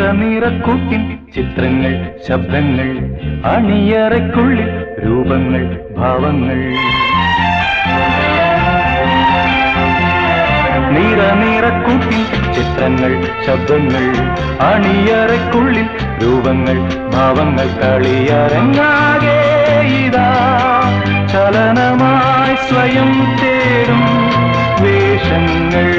നിറനിറക്കൂട്ടിൻ ചിത്രങ്ങൾ ശബ്ദങ്ങൾ അണിയറയ്ക്കുള്ളിൽ രൂപങ്ങൾ ഭാവങ്ങൾ നിറനിറക്കൂട്ടിൻ ചിത്രങ്ങൾ ശബ്ദങ്ങൾ അണിയറയ്ക്കുള്ളിൽ രൂപങ്ങൾ ഭാവങ്ങൾ കളിയരങ്ങാകെ ഇതാ ചലനമായി സ്വയം തേടും വേഷങ്ങൾ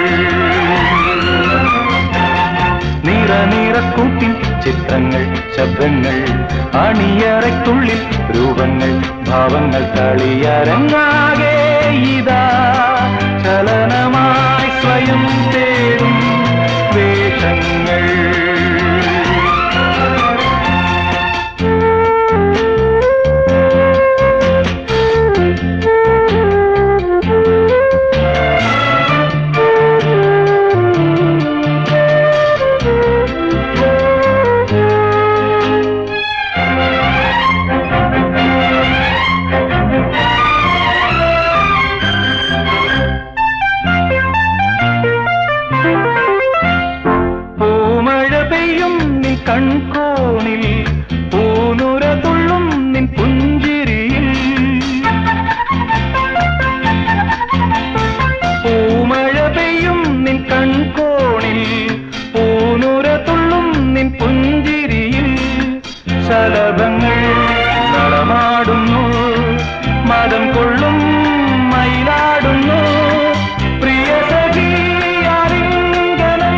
നിറനിറക്കൂട്ടിൻ ചിത്രങ്ങൾ ശബ്ദങ്ങൾ അണിയറയ്ക്കുള്ളിൽ രൂപങ്ങൾ ഭാവങ്ങൾ കളിയരങ്ങാകെ ഇതാ ചലനമായി സ്വയം തേടും വേഷങ്ങൾ പൂമഴ പെയ്യും നിൻ കൺകോണിൽ പൂനുര തുള്ളും നിൻ പുഞ്ചിരിയിൽ പൂമഴ പെയ്യും നിൻ കൺകോണിൽ പൂനുര തുള്ളും നിൻ പുഞ്ചിരിയിൽ ശലഭങ്ങൾ നടമാടുന്നു മതം കൊള്ളും മയിലാടുന്നു പ്രിയ സഖി ആലിംഗനം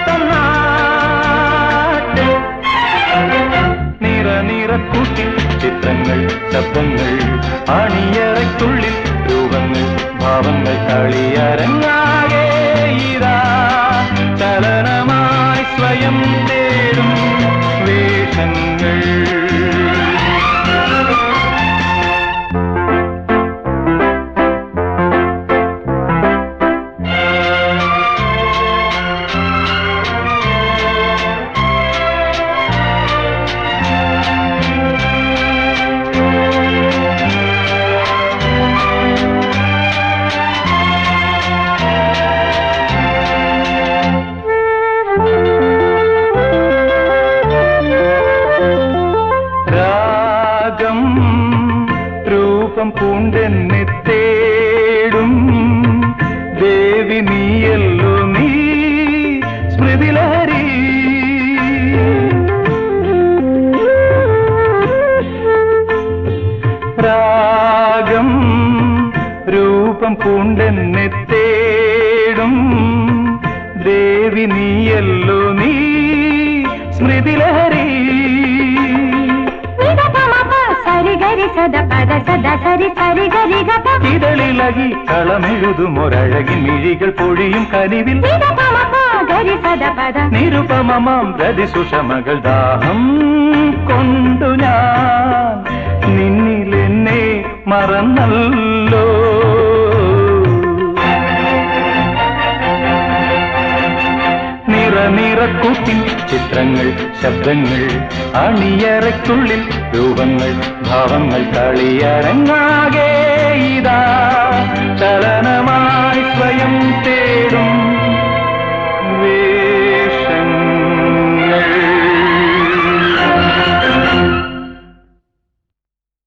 തന്നാട്ടെ നിറ നിറക്കൂട്ടിൽ ചിത്രങ്ങൾ ശബ്ദങ്ങൾ അണിയറയ്ക്കുള്ളിൽ രൂപങ്ങൾ ഭാവങ്ങൾ കളിയരങ്ങാകെ ഇതാ ചലനമായി സ്വയം തേടും വേഷങ്ങൾ രാഗം രൂപം പൂണ്ടെന്നെ തേടും ദേവി നീയല്ലോ നീ സ്മൃതിലഹരി രാഗം രൂപം പൂണ്ടെന്നെ തേടും ദേവി നീയല്ലോ നീ സ്മൃതിലഹരി సరి గరి సద పద సద సరి సరి గరి గప ഇതളിളകി കളമെഴുതുമൊരഴകിൻ മിഴികൾ പൊഴിയും കനിവിൽ గరి సద పద നിരുപമമാം പ്രതി സുഷമകൾ ദാഹം കൊണ്ടു ഞാൻ നിന്നിൽ എന്നെ മറന്നല്ലോ നിറ നിറക്കൂട്ടിൻ ചിത്രങ്ങൾ ശബ്ദങ്ങൾ അണിയറയ്ക്കുള്ളിൽ രൂപങ്ങൾ ഭാവങ്ങൾ കളിയരങ്ങാകെ ഇതാ